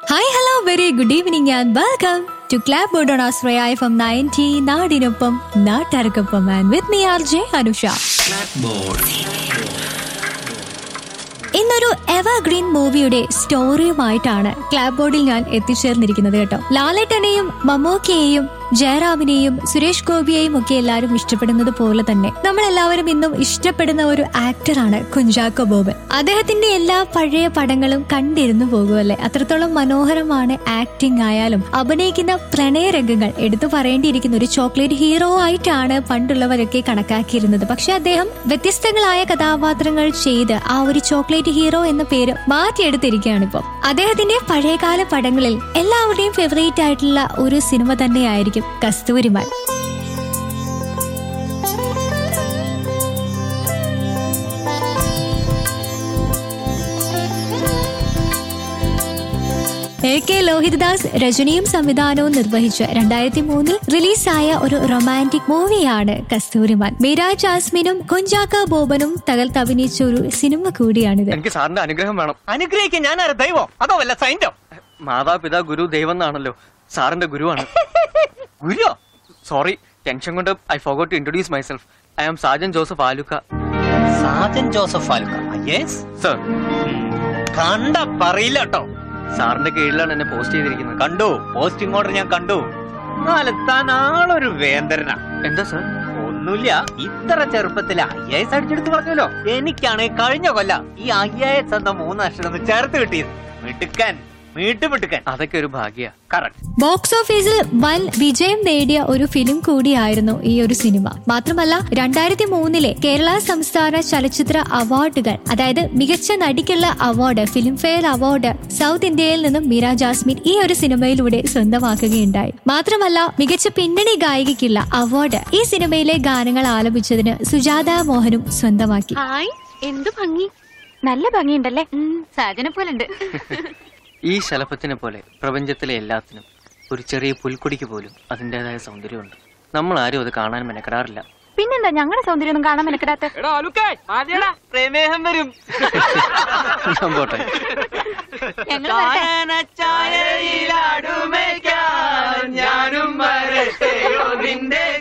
hi hello very good evening and welcome to club board on Ashraya F M ninety നാടിനൊപ്പം നാട്ടുകാർക്കൊപ്പം and with me R J Anusha ഇന്നൊരു evergreen മൂവിയുടെ സ്റ്റോറിയുമായിട്ടാണ് ക്ലാബ് ബോർഡിൽ ഞാൻ എത്തിച്ചേർന്നിരിക്കുന്നത് കേട്ടോ ലാലേട്ടനെയും മമ്മൂക്കയെയും ജയറാമിനെയും സുരേഷ് ഗോപിയെയും ഒക്കെ എല്ലാവരും ഇഷ്ടപ്പെടുന്നത് പോലെ തന്നെ നമ്മൾ എല്ലാവരും ഇന്നും ഇഷ്ടപ്പെടുന്ന ഒരു ആക്ടറാണ് കുഞ്ചാക്കോ ബോബൻ അദ്ദേഹത്തിന്റെ എല്ലാ പഴയ പടങ്ങളും കണ്ടിരുന്നു പോകുമല്ലേ അത്രത്തോളം മനോഹരമാണ് ആക്ടിംഗ് ആയാലും അഭിനയിക്കുന്ന പ്രണയരംഗങ്ങൾ എടുത്തു പറയേണ്ടിയിരിക്കുന്ന ഒരു ചോക്ലേറ്റ് ഹീറോ ആയിട്ടാണ് പണ്ടുള്ളവരൊക്കെ കണക്കാക്കിയിരുന്നത് പക്ഷെ അദ്ദേഹം വ്യത്യസ്തങ്ങളായ കഥാപാത്രങ്ങൾ ചെയ്ത് ആ ഒരു ചോക്ലേറ്റ് ഹീറോ എന്ന പേര് മാറ്റിയെടുത്തിരിക്കുകയാണ് ഇപ്പോൾ അദ്ദേഹത്തിന്റെ പഴയകാല പടങ്ങളിൽ എല്ലാവരുടെയും ഫേവറേറ്റ് ആയിട്ടുള്ള ഒരു സിനിമ തന്നെയായിരിക്കും കസ്തൂരിമാൻ എ കെ ലോഹിതദാസ് രചനയും സംവിധാനവും നിർവഹിച്ച് രണ്ടായിരത്തി മൂന്നിൽ റിലീസായ ഒരു റൊമാൻറ്റിക് മൂവിയാണ് കസ്തൂരിമാൻ മീര ജാസ്മിനും കുഞ്ചാക്ക ബോബനും തകർത്തഭിനയിച്ച ഒരു സിനിമ കൂടിയാണിത് എനിക്ക് സാറിന്റെ അനുഗ്രഹം വേണം അനുഗ്രഹിക്കാൻ ഞാൻ ആരാ ദൈവം അതോ വല്ല സൈന്റോ മാതാപിതാ ഗുരു ദൈവം എന്നാണല്ലോ സാറിന്റെ ഗുരുവാണ് ഗുരുവോ സോറി ടെൻഷൻ കൊണ്ട് I forgot to introduce myself I am Sajan Joseph Alukka Sajan Joseph Alukka yes sir കണ്ട പറയില്ല കേട്ടോ സാറിന്റെ കീഴിലാണ് എന്നെ പോസ്റ്റ് ചെയ്തിരിക്കുന്നത് കണ്ടു പോസ്റ്റിംഗ് ഓർഡർ ഞാൻ കണ്ടു എന്നാലും താൻ ആളൊരു വേന്ദ്രനാ എന്താ സർ ഒന്നുമില്ല ഇത്ര ചെറുപ്പത്തിൽ ഐ എസ് അടിച്ചെടുത്ത് പറഞ്ഞല്ലോ എനിക്കാണ് കഴിഞ്ഞ കൊല്ലം ഈ ഐ എസ് എന്ന മൂന്ന് അക്ഷരം ഒന്ന് ചേർത്ത് കിട്ടിയത് മിടുക്കൻ വീട്ടുമിടുക്കൻ അതൊക്കെ ഒരു ഭാഗ്യ കറക്റ്റ് ബോക്സ് ഓഫീസിൽ വൻ വിജയം നേടിയ ഒരു ഫിലിം കൂടിയായിരുന്നു ഈ ഒരു സിനിമ മാത്രമല്ല രണ്ടായിരത്തി മൂന്നിലെ കേരള സംസ്ഥാന ചലച്ചിത്ര അവാർഡുകൾ അതായത് മികച്ച നടിക്കുള്ള അവാർഡ് ഫിലിംഫെയർ അവാർഡ് സൗത്ത് ഇന്ത്യയിൽ നിന്നും മീര ജാസ്മിൻ ഈ ഒരു സിനിമയിലൂടെ സ്വന്തമാക്കുകയുണ്ടായി മാത്രമല്ല മികച്ച പിന്നണി ഗായികയ്ക്കുള്ള അവാർഡ് ഈ സിനിമയിലെ ഗാനങ്ങൾ ആലപിച്ചതിന് സുജാത മോഹനും സ്വന്തമാക്കി ഹായ് എന്ത് ഭംഗി നല്ല ഭംഗിയുണ്ടല്ലേ സാജനെ പോലുണ്ട് ഈ ശലഭത്തിനെ പോലെ പ്രപഞ്ചത്തിലെ എല്ലാത്തിനും ഒരു ചെറിയ പുൽക്കൊടിക്ക് പോലും അതിൻ്റെതായ സൗന്ദര്യമുണ്ട് നമ്മൾ ആരും അത് കാണാൻ മെനക്കെടാറില്ല പിന്നെന്താ ഞങ്ങളുടെ സൗന്ദര്യം ഒന്നും കാണാൻ മെനക്കെടാത്ത പ്രമേഹം വരും ഞാൻ പോട്ടെ ഞങ്ങൾ ഞാനും വരട്ടെയോ നിന്റെ